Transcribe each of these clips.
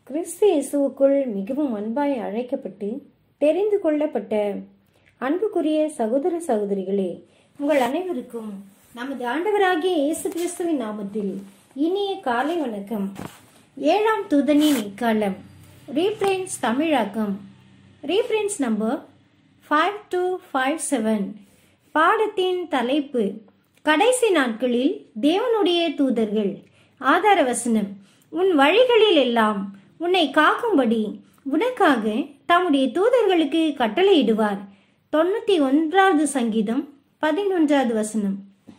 கிறிஸ்து இயேசுவுக்குள் மிகவும் அன்பாய் அழைக்கப்பட்டு தெரிந்து கொள்ளப்பட்ட அன்புக்குரிய சகோதர சகோதரிகளே உங்கள் அனைவருக்கும் நமது ஆண்டவராகிய இயேசு கிறிஸ்துவின் நாமத்தில் இனிய காலை வணக்கம் ஏழாம் தூதனின் இக்காலம் ரீப்ரின்ஸ் தமிழாக்கம் reprints number five two five seven பாடத்தின் தலைப்பு கடைசி நாட்களில் தேவனுடைய தூதர்கள் ஆதார வசனம் உன் வழிகளில் எல்லாம் உன்னை காக்கும்படி உனக்காக தம்முடைய தூதர்களுக்கு கட்டளையிடுவார் தொண்ணூத்தி ஒன்றாவது சங்கீதம் பதினொன்றாவது வசனம்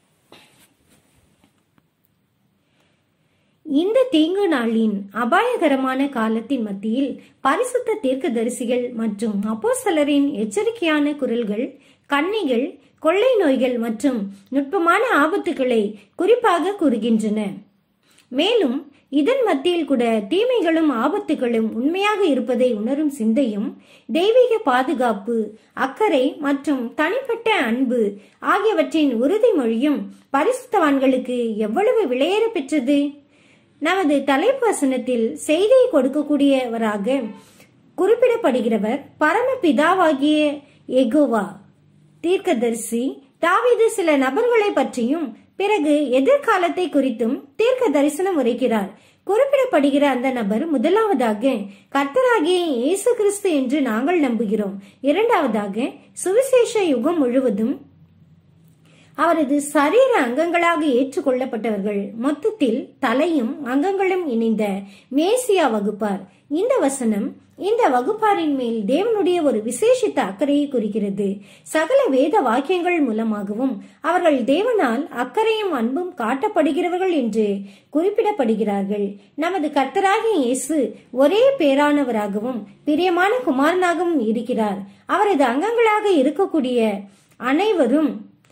இந்த தீங்கு நாளின் அபாயகரமான காலத்தின் மத்தியில் பரிசுத்த தீர்க்கதரிசிகள் மற்றும் அப்போஸ்தலரின் எச்சரிக்கையான குரல்கள் கன்னிகள் கொள்ளை நோய்கள் மற்றும் நுட்பமான ஆபத்துக்களை குறிப்பாக கூறுகின்றன மேலும் இதன் மத்தியில் கூட தீமைகளும் ஆபத்துகளும் உண்மையாக இருப்பதை உணரும் சிந்தையும் தெய்வீக பாதுகாப்பு அக்கறை மற்றும் தனிப்பட்ட அன்பு ஆகியவற்றின் உறுதிமொழியும் பரிசுத்தவான்களுக்கு எவ்வளவு விலையேற பெற்றது நமது தலைப்பு வசனத்தில் செய்தியை கொடுக்கக்கூடியவராக குறிப்பிடப்படுகிறவர் பரமபிதாவாகிய எகோவா தீர்க்கதரிசி தாவீது சில நபர்களை பற்றியும் பிறகு எதிர்காலத்தை குறித்தும் தீர்க்க தரிசனம் உரைக்கிறார் குறிப்பிடப்படுகிற அந்த நபர் முதலாவதாக கர்த்தராகிய இயேசு கிறிஸ்து என்று நாங்கள் நம்புகிறோம் இரண்டாவதாக சுவிசேஷ யுகம் முழுவதும் அவரது சரீர அங்கங்களாக ஏற்றுக்கொள்ளப்பட்டவர்கள் மொத்தத்தில் தலையும் அங்கங்களும் இணைந்த மேசியா வகுப்பார் இந்த வசனம் இந்த வகுப்பாரின் மேல் தேவனுடைய ஒரு விசேஷித்த அக்கறையை குறிக்கிறது சகல வேத வாக்கியங்கள் மூலமாகவும் அவர்கள் தேவனால் அக்கறையும் அன்பும் காட்டப்படுகிறவர்கள் என்று குறிப்பிடப்படுகிறார்கள் நமது கர்த்தராகிய இயேசு ஒரே பேரானவராகவும் பிரியமான குமாரனாகவும் இருக்கிறார் அவரது அங்கங்களாக இருக்கக்கூடிய அனைவரும்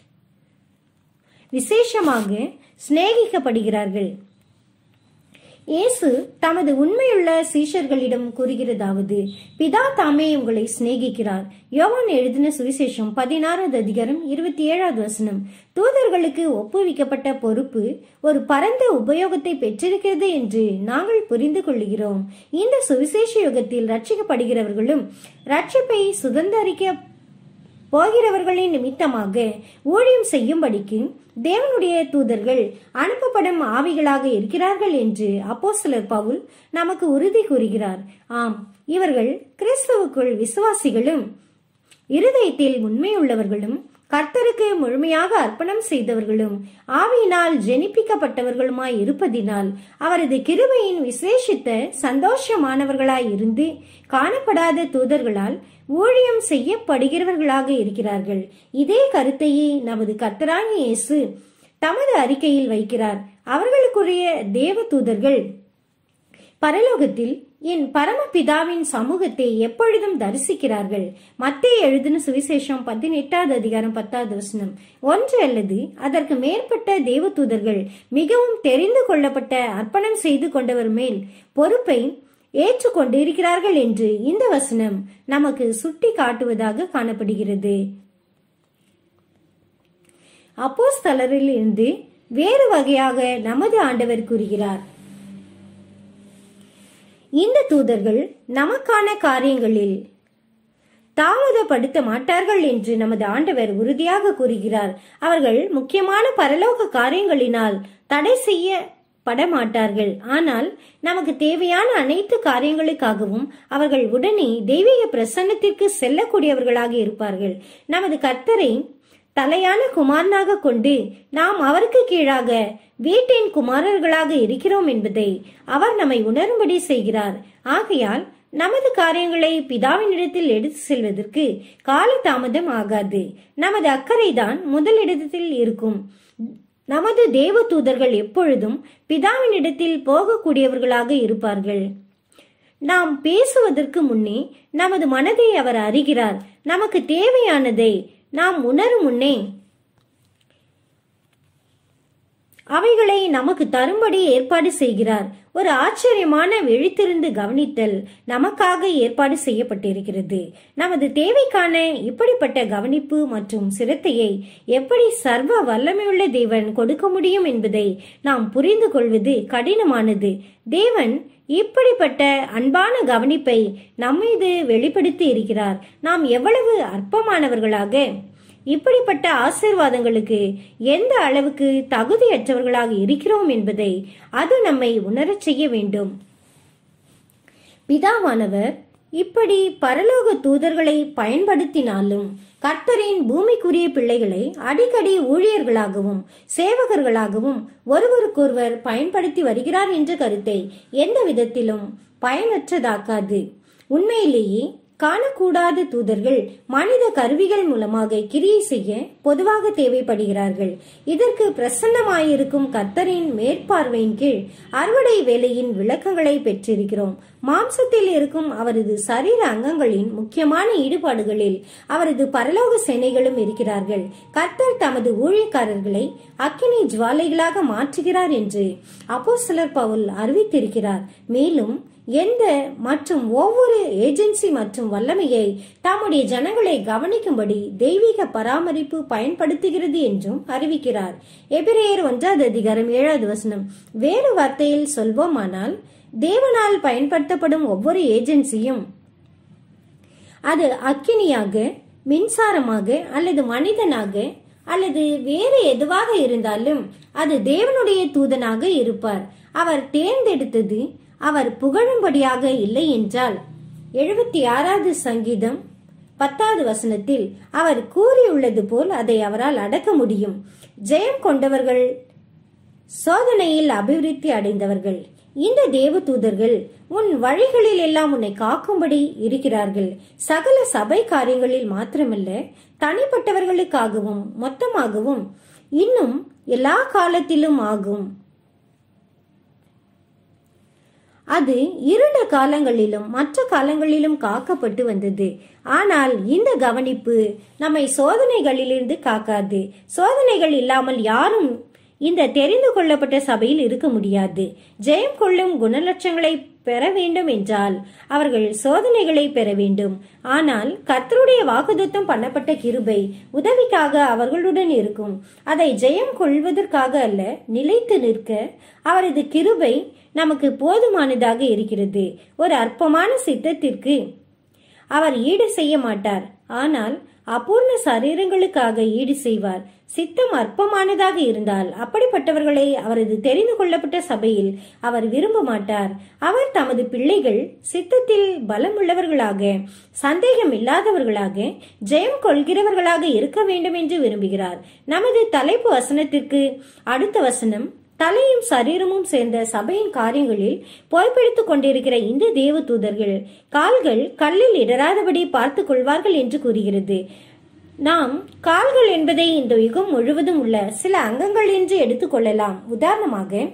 விசேஷமாக சிநேகிக்கப்படுகிறார்கள் இயேசு தமது உண்மையுள்ள சீஷர்களிடம் கூறுகிறதாவது பிதா தாமே உங்களை சிநேகிக்கிறார் யோவான் எழுதின சுவிசேஷம் பதினாறாவது அதிகாரம் இருபத்தி ஏழாவது வசனம் தூதர்களுக்கு ஒப்புவிக்கப்பட்ட பொறுப்பு ஒரு பரந்த உபயோகத்தை பெற்றிருக்கிறது என்று நாங்கள் புரிந்து கொள்கிறோம் இந்த சுவிசேஷ யுகத்தில் ரட்சிக்கப்படுகிறவர்களும் ரட்சிப்பை சுதந்திரிக்க போகிறவர்களின் நிமித்தமாக ஊழியம் செய்யும்படிக்கு தேவனுடைய தூதர்கள் அனுப்பப்படும் ஆவிகளாக இருக்கிறார்கள் என்று அப்போஸ்தலர் பவுல் நமக்கு உறுதி கூறுகிறார் ஆம் இவர்கள் கிறிஸ்துவுக்குள் விசுவாசிகளும் இருதயத்தில் உண்மையுள்ளவர்களும் கர்த்தருக்கு முழுமையாக அர்ப்பணம் செய்தவர்களும் ஆவியினால் ஜெனிப்பிக்கப்பட்டவர்களுமாய் இருப்பதினால் அவரது கிருபையின் விசேஷித்த சந்தோஷமானவர்களாய் இருந்து காணப்படாத தூதர்களால் ஊழியம் செய்யப்படுகிறவர்களாக இருக்கிறார்கள் இதே கருத்தையே நமது கர்த்தராகிய இயேசு தமது அறிக்கையில் வைக்கிறார் அவர்களுக்குரிய தேவ தூதர்கள் பரலோகத்தில் என் பரமபிதாவின் சமூகத்தை எப்பொழுதும் தரிசிக்கிறார்கள் மத்திய எழுதின சுவிசேஷம் பதினெட்டாவது அதிகாரம் பத்தாவது வசனம் ஒன்று அல்லது அதற்கு மேற்பட்ட தேவதூதர்கள் மிகவும் தெரிந்து கொள்ளப்பட்ட அர்ப்பணம் செய்து கொண்டவர் மேல் பொறுப்பை ஏற்றுக்கொண்டு இருக்கிறார்கள் என்று இந்த வசனம் நமக்கு சுட்டி காட்டுவதாக காணப்படுகிறது அப்போஸ்தலரில் இருந்து வேறு வகையாக நமது ஆண்டவர் கூறுகிறார் இந்த தூதர்கள் நமக்கான காரியங்களில் தாமதப்படுத்த மாட்டார்கள் என்று நமது ஆண்டவர் உறுதியாக கூறுகிறார் அவர்கள் முக்கியமான பரலோக காரியங்களினால் தடை செய்ய படமாட்டார்கள் ஆனால் நமக்கு தேவையான அனைத்து காரியங்களுக்காகவும் அவர்கள் உடனே தெய்வீக பிரசன்னத்திற்கு செல்லக்கூடியவர்களாக இருப்பார்கள் நமது கர்த்தரை தலையான குமாரனாக கொண்டு நாம் அவருக்கு கீழாக வீட்டின் குமாரர்களாக இருக்கிறோம் என்பதை அவர் நம்மை உணரும்படி செய்கிறார் ஆகையால் நமது காரியங்களை பிதாவினிடத்தில் எடுத்து செல்வதற்கு கால தாமதம் ஆகாது நமது அக்கறைதான் முதலிடத்தில் இருக்கும் நமது தேவ தூதர்கள் எப்பொழுதும் பிதாவினிடத்தில் போகக்கூடியவர்களாக இருப்பார்கள் நாம் பேசுவதற்கு முன்னே நமது மனதை அவர் அறிகிறார் நமக்கு தேவையானதை நாம் உணரும் முன்னே அவைகளை நமக்கு தரும்படி ஏற்பாடு செய்கிறார் ஒரு ஆச்சரியமான விழித்திருந்து கவனித்தல் நமக்காக ஏற்பாடு செய்யப்பட்டிருக்கிறது நமது தேவைக்கான இப்படிப்பட்ட கவனிப்பு மற்றும் சிரத்தையை எப்படி சர்வ வல்லமையுள்ள தேவன் கொடுக்க முடியும் என்பதை நாம் புரிந்து கொள்வது கடினமானது தேவன் இப்படிப்பட்ட அன்பான கவனிப்பை நம்மீது வெளிப்படுத்தி இருக்கிறார் நாம் எவ்வளவு அற்பமானவர்களாக இப்படிப்பட்ட ஆசீர்வாதங்களுக்கு எந்த அளவுக்கு தகுதியற்றவர்களாக இருக்கிறோம் என்பதை அது நம்மை உணரச் செய்ய வேண்டும் பிதாவானவர் இப்படி பரலோக தூதர்களை பயன்படுத்தினாலும் கர்த்தரின் பூமிக்குரிய பிள்ளைகளை அடிக்கடி ஊழியர்களாகவும் சேவகர்களாகவும் ஒருவருக்கொருவர் பயன்படுத்தி வருகிறார் என்ற கருத்தை எந்த விதத்திலும் பயனற்றதாக்காது உண்மையிலேயே காணக்கூடாத தூதர்கள் மனித கருவிகள் மூலமாக கிரியை செய்ய பொதுவாக தேவைப்படுகிறார்கள் இதற்கு பிரசன்னமாயிருக்கும் கர்த்தரின் மேற்பார்வையின் கீழ் அறுவடை வேலையின் விளக்கங்களை பெற்றிருக்கிறோம் மாம்சத்தில் இருக்கும் அவரது சரீர அங்கங்களின் முக்கியமான ஈடுபாடுகளில் அவரது பரலோக சேனைகளும் இருக்கிறார்கள் கர்த்தர் தமது ஊழியக்காரர்களை அக்கினி ஜுவாலைகளாக மாற்றுகிறார் என்று அப்போஸ்தலர் பவுல் அறிவித்திருக்கிறார் மேலும் எந்த மற்றும் ஒவ்வொரு ஏஜென்சி மற்றும் வல்லமையை தம்முடைய ஜனங்களை கவனிக்கும்படி தெய்வீக பராமரிப்பு பயன்படுத்துகிறது என்றும் அறிவிக்கிறார் எபிரேயர் ஒன்றாவது அதிகாரம் ஏழாவது வசனம் வேறு வார்த்தையில் சொல்வோமானால் தேவனால் பயன்படுத்தப்படும் ஒவ்வொரு ஏஜென்சியும் அது அக்கினியாக மின்சாரமாக அல்லது மனிதனாக அல்லது வேறு எதுவாக இருந்தாலும் அது தேவனுடைய தூதனாக இருப்பார் அவர் தேர்ந்தெடுத்தது அவர் புகழும்படியாக இல்லை என்றால் எழுபத்தி ஆறாவது சங்கீதம் பத்தாவது வசனத்தில் அவர் கூறியுள்ளது போல் அதை அவரால் அடக்க முடியும் ஜெயம் கொண்டவர்கள் சோதனையில் அபிவிருத்தி அடைந்தவர்கள் இந்த தேவதூதர்கள் உன் வழிகளில் எல்லாம் உன்னை காக்கும்படி இருக்கிறார்கள் சகல சபை காரியங்களில் மாத்திரமல்ல தனிப்பட்டவர்களுக்காகவும் மொத்தமாகவும் இன்னும் எல்லா காலத்திலும் ஆகும் அது இருண்ட காலங்களிலும் மற்ற காலங்களிலும் காக்கப்பட்டு வந்தது ஆனால் இந்த கவனிப்பு நம்மை சோதனைகளிலிருந்து காக்காது சோதனைகள் இல்லாமல் யாரும் இந்த தெரிந்து கொள்ளப்பட்ட சபையில் இருக்க முடியாது ஜெயம் கொள்ளும் குணலட்சங்களை பெற வேண்டும் என்றால் அவர்கள் சோதனைகளை பெற வேண்டும் ஆனால் கர்த்தருடைய வாக்குதத்தம் பண்ணப்பட்ட கிருபை உதவிக்காக அவர்களுடன் இருக்கும் அதை ஜெயம் கொள்வதற்காக அல்ல நிலைத்து நிற்க அவரது கிருபை நமக்கு போதுமானதாக இருக்கிறது ஒரு அற்பமான சித்தத்திற்கு அவர் ஈடு செய்ய மாட்டார் ஆனால் அபூர்ண சரீரங்களுக்காக ஈடு செய்வார் சித்தம் அற்பமானதாக இருந்தால் அப்படிப்பட்டவர்களை அவரது தெரிந்து கொள்ளப்பட்ட சபையில் அவர் விரும்ப மாட்டார் அவர் தமது பிள்ளைகள் சித்தத்தில் பலமுள்ளவர்களாக சந்தேகம் இல்லாதவர்களாக ஜெயம் கொள்கிறவர்களாக இருக்க வேண்டும் என்று விரும்புகிறார் நமது தலைப்பு வசனத்திற்கு அடுத்த வசனம் தலையும் சரீரமும் சேர்ந்த சபையின் காரியங்களில் பொறுப்பெடுத்துக் கொண்டிருக்கிற இந்த தேவ தூதர்கள் கால்கள் கல்லில் இடராதபடி பார்த்துக் கொள்வார்கள் என்று கூறுகிறது நாம் கால்கள் என்பதை இந்த யுகம் முழுவதும் உள்ள சில அங்கங்கள் என்று எடுத்துக்கொள்ளலாம் உதாரணமாக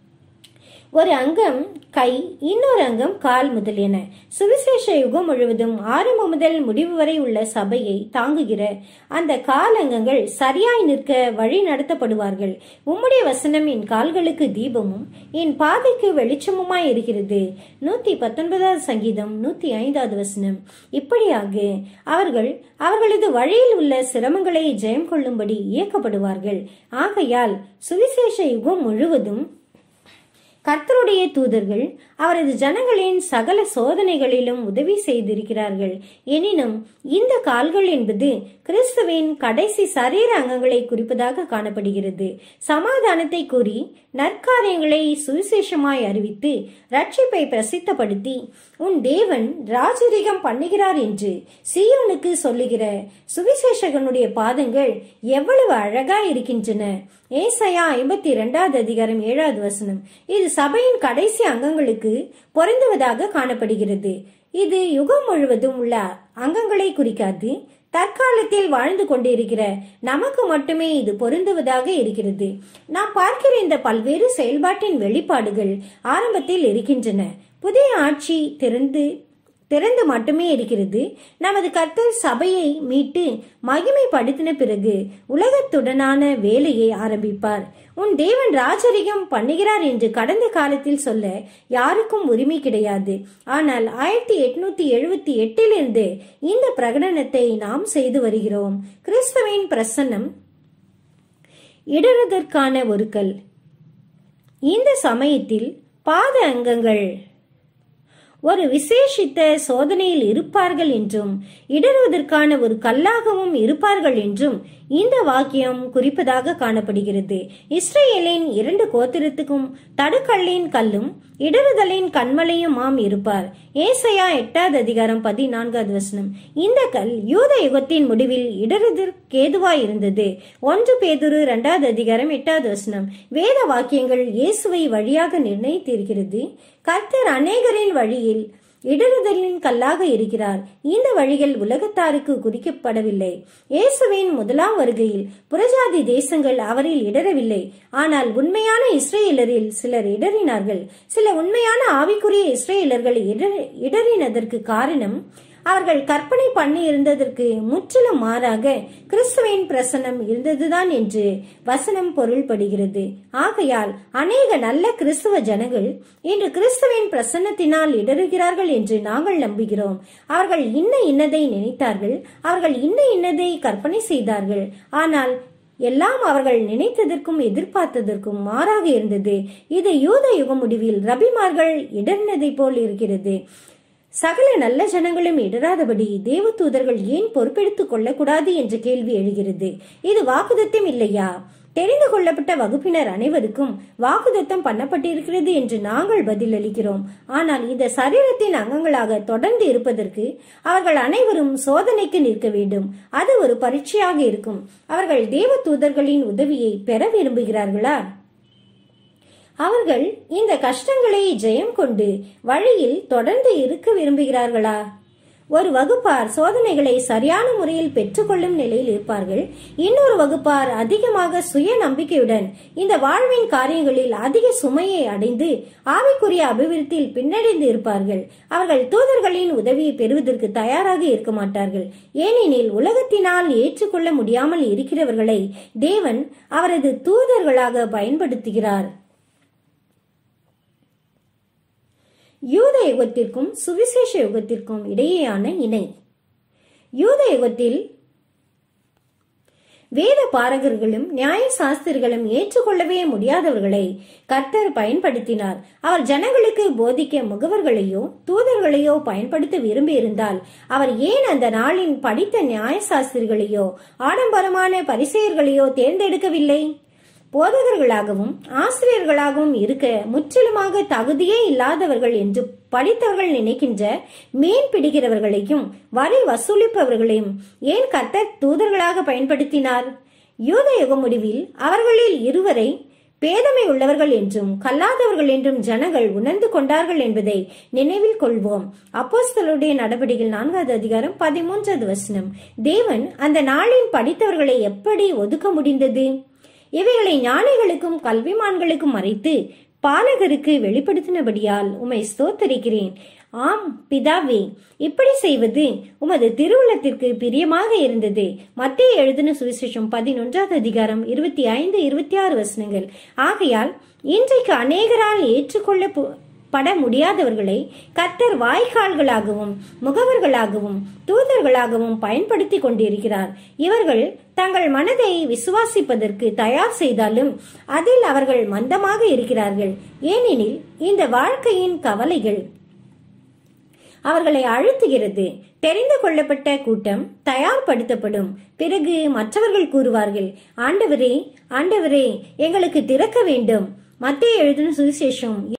ஒரு அங்கம் கை இன்னொரு அங்கம் கால் முதலியன சுவிசேஷ யுகம் முழுவதும் ஆரம்பம் முதல் முடிவு வரை உள்ள சபையை தாங்குகிற அந்த கால் அங்கங்கள் சரியாய் நிற்க வழி நடத்தப்படுவார்கள் உம்முடைய வசனம் என் கால்களுக்கு தீபமும் என் பாதைக்கு வெளிச்சமுமாய் இருக்கிறது நூத்தி பத்தொன்பதாவது சங்கீதம் நூத்தி ஐந்தாவது வசனம் இப்படியாக அவர்கள் அவர்களது வழியில் உள்ள சிரமங்களை ஜெயம் கொள்ளும்படி இயக்கப்படுவார்கள் ஆகையால் சுவிசேஷ யுகம் முழுவதும் கர்த்தருடைய தூதர்கள் அவரது ஜனங்களின் சகல சோதனைகளிலும் உதவி செய்திருக்கிறார்கள் எனினும் இந்த கால்கள் என்பது கிறிஸ்துவின் கடைசி சரீர அங்கங்களை குறிப்பதாக காணப்படுகிறது சமாதானத்தை கூறி நற்காரியங்களை சுவிசேஷமாய் அறிவித்து ரட்சிப்பை பிரசித்தப்படுத்தி உன் தேவன் ராஜரிகம் பண்ணுகிறார் என்று சீயோனுக்கு சொல்லுகிற சுவிசேஷகனுடைய பாதங்கள் எவ்வளவு அழகா இருக்கின்றன ஏசையா ஐம்பத்தி இரண்டாவது அதிகாரம் ஏழாவது வசனம் இது சபையின் கடைசி அங்கங்களுக்கு பொருந்துவதாக காணப்படுகிறது இது யுகம் முழுவதும் உள்ள அங்கங்களை குறிக்காது தற்காலத்தில் வாழ்ந்து கொண்டிருக்கிற நமக்கு மட்டுமே இது பொருந்துவதாக இருக்கிறது நாம் பார்க்கிற இந்த பல்வேறு செயல்பாட்டின் வெளிப்பாடுகள் ஆரம்பத்தில் இருக்கின்றன புதிய ஆட்சி திறந்து திறந்து மட்டுமே இருக்கிறது நமது கர்த்தர் சபையை மீட்டு மகிமைப்படுத்தின பிறகு உலகத்துடனான வேலையை ஆரம்பிப்பார் உன் தேவன் ராஜரிகம் பண்ணுகிறார் என்று கடந்த காலத்தில் சொல்ல யாருக்கும் உரிமை கிடையாது ஆனால் ஆயிரத்தி எட்நூத்தி எழுபத்தி எட்டிலிருந்து இந்த பிரகடனத்தை நாம் செய்து வருகிறோம் கிறிஸ்துவின் பிரசன்னம் இடறுதற்கான ஒரு கல் இந்த சமயத்தில் பாத அங்கங்கள் ஒரு விசேஷித்த சோதனையில் இருப்பார்கள் என்றும் இடறுவதற்கான ஒரு கல்லாகவும் இருப்பார்கள் என்றும் இந்த வாக்கியம் குறிப்பதாக காணப்படுகிறது இஸ்ரேலின் இரண்டு கோத்திரத்துக்கும் தடுக்கல்லின் கல்லும் இடறுதலின் கண்மலையுமாம் இருப்பார் ஏசையா எட்டாவது அதிகாரம் பதினான்காவது வசனம் இந்த கல் யூத யுகத்தின் முடிவில் இடறுதற்கேதுவாய் இருந்தது ஒன்று பேதுரு இரண்டாவது அதிகாரம் எட்டாவது வசனம் வேத வாக்கியங்கள் இயேசுவை வழியாக நிர்ணயித்திருக்கிறது கர்த்தர் அநேகரின் வழியில் இடறுதலின் கல்லாக இருக்கிறார் இந்த வழிகள் உலகத்தாருக்கு குறிக்கப்படவில்லை இயேசுவின் முதலாம் வருகையில் புறஜாதி தேசங்கள் அவரில் இடரவில்லை ஆனால் உண்மையான இஸ்ரேலரில் சிலர் இடறினார்கள் சில உண்மையான ஆவிக்குரிய இஸ்ரேலர்கள் இடர்- இடறினதற்கு காரணம் அவர்கள் கற்பனை பண்ணி இருந்ததற்கு முற்றிலும் மாறாக கிறிஸ்துவின் பிரசனம் இருந்ததுதான் என்று வசனம் பொருள்படுகிறது ஆகையால் அநேக நல்ல கிறிஸ்துவ ஜனங்கள் இன்று கிறிஸ்துவின் பிரசன்னத்தினால் இடறுகிறார்கள் என்று நாங்கள் நம்புகிறோம் அவர்கள் இன்ன இன்னதை நினைத்தார்கள் அவர்கள் இன்ன இன்னதை கற்பனை செய்தார்கள் ஆனால் எல்லாம் அவர்கள் நினைத்ததற்கும் எதிர்பார்த்ததற்கும் மாறாக இருந்தது இது யூத யுக முடிவில் ரபிமார்கள் இடர்னதை போல் இருக்கிறது சகல நல்ல ஜனங்களும் இடராதபடி தேவதூதர்கள் ஏன் பொறுப்பெடுத்துக் கொள்ளக்கூடாது என்ற கேள்வி எழுகிறது இது வாக்குதத்தம் இல்லையா தெரிந்து கொள்ளப்பட்ட வகுப்பினர் அனைவருக்கும் வாக்குதத்தம் பண்ணப்பட்டிருக்கிறது என்று நாங்கள் பதிலளிக்கிறோம் ஆனால் இந்த சரீரத்தின் அங்கங்களாக தொடர்ந்து இருப்பதற்கு அவர்கள் அனைவரும் சோதனைக்கு நிற்க வேண்டும் அது ஒரு பரீட்சையாக இருக்கும் அவர்கள் தேவ தூதர்களின் உதவியை பெற விரும்புகிறார்களா அவர்கள் இந்த கஷ்டங்களை ஜெயம் கொண்டு வழியில் தொடர்ந்து இருக்க விரும்புகிறார்களா ஒரு வகுப்பார் சோதனைகளை சரியான முறையில் பெற்றுக்கொள்ளும் நிலையில் இருப்பார்கள் இன்னொரு வகுப்பார் அதிகமாக சுய நம்பிக்கையுடன் இந்த வாழ்வின் காரியங்களில் அதிக சுமையை அடைந்து ஆவிக்குரிய அபிவிருத்தியில் பின்னடைந்து இருப்பார்கள் அவர்கள் தூதர்களின் உதவியை பெறுவதற்கு தயாராக இருக்க மாட்டார்கள் ஏனெனில் உலகத்தினால் ஏற்றுக்கொள்ள முடியாமல் இருக்கிறவர்களை தேவன் அவரது தூதர்களாக பயன்படுத்துகிறார் யூத யுகத்திற்கும் சுவிசேஷ யுகத்திற்கும் இடையேயான இணை யூத யுகத்தில் வேத பாரகர்களும் நியாய சாஸ்திரிகளும் ஏற்றுக்கொள்ளவே முடியாதவர்களை கர்த்தர் பயன்படுத்தினார் அவர் ஜனங்களுக்கு போதிக்க முகவர்களையோ தூதர்களையோ பயன்படுத்த விரும்பியிருந்தால் அவர் ஏன் அந்த நாளின் படித்த நியாய சாஸ்திரிகளையோ ஆடம்பரமான பரிசெயர்களையோ தேர்ந்தெடுக்கவில்லை போதகர்களாகவும் ஆசிரியர்களாகவும் இருக்க முற்றிலுமாக தகுதியே இல்லாதவர்கள் என்று படித்தவர்கள் நினைக்கின்ற மீன் பிடிக்கிறவர்களையும் வரி வசூலிப்பவர்களையும் ஏன் கர்த்தர் தூதர்களாக பயன்படுத்தினார் யூத யுக முடிவில் அவர்களில் இருவரை பேதமை உள்ளவர்கள் என்றும் கல்லாதவர்கள் என்றும் ஜனங்கள் உணர்ந்து கொண்டார்கள் என்பதை நினைவில் கொள்வோம் அப்போஸ்தலருடைய நடவடிக்கைகள் நான்காவது அதிகாரம் பதிமூன்றாவது வசனம் தேவன் அந்த நாளின் படித்தவர்களை எப்படி ஒதுக்க முடிந்தது இவைகளை ஞானிகளுக்கும் கல்விமான்களுக்கும் மறைத்து பாலகருக்கு வெளிப்படுத்தினபடியால் உமை ஸ்தோத்தரிக்கிறேன் ஆம் பிதாவே இப்படி செய்வது உமது திருவுளத்திற்கு பிரியமாக இருந்தது மத்திய எழுதின சுவிசேஷம் பதினொன்றாவது அதிகாரம் இருபத்தி ஐந்து இருபத்தி ஆறு வசனங்கள் ஆகையால் இன்றைக்கு அநேகரால் ஏற்றுக்கொள்ள பு- பட முடியாதவர்களை கர்த்தர் வாய்க்கால்களாகவும் முகவர்களாகவும் தூதர்களாகவும் பயன்படுத்தி கொண்டிருக்கிறார் இவர்கள் தங்கள் மனதை விசுவாசிப்பதற்கு தயார் செய்தாலும் அதில் அவர்கள் மந்தமாக இருக்கிறார்கள் ஏனெனில் இந்த வாழ்க்கையின் கவலைகள் அவர்களை அழுத்துகிறது தெரிந்து கொள்ளப்பட்ட கூட்டம் தயார்படுத்தப்படும் பிறகு மற்றவர்கள் கூறுவார்கள் ஆண்டவரே ஆண்டவரே எங்களுக்கு திறக்க வேண்டும் மத்திய எழுதின சுவிசேஷம்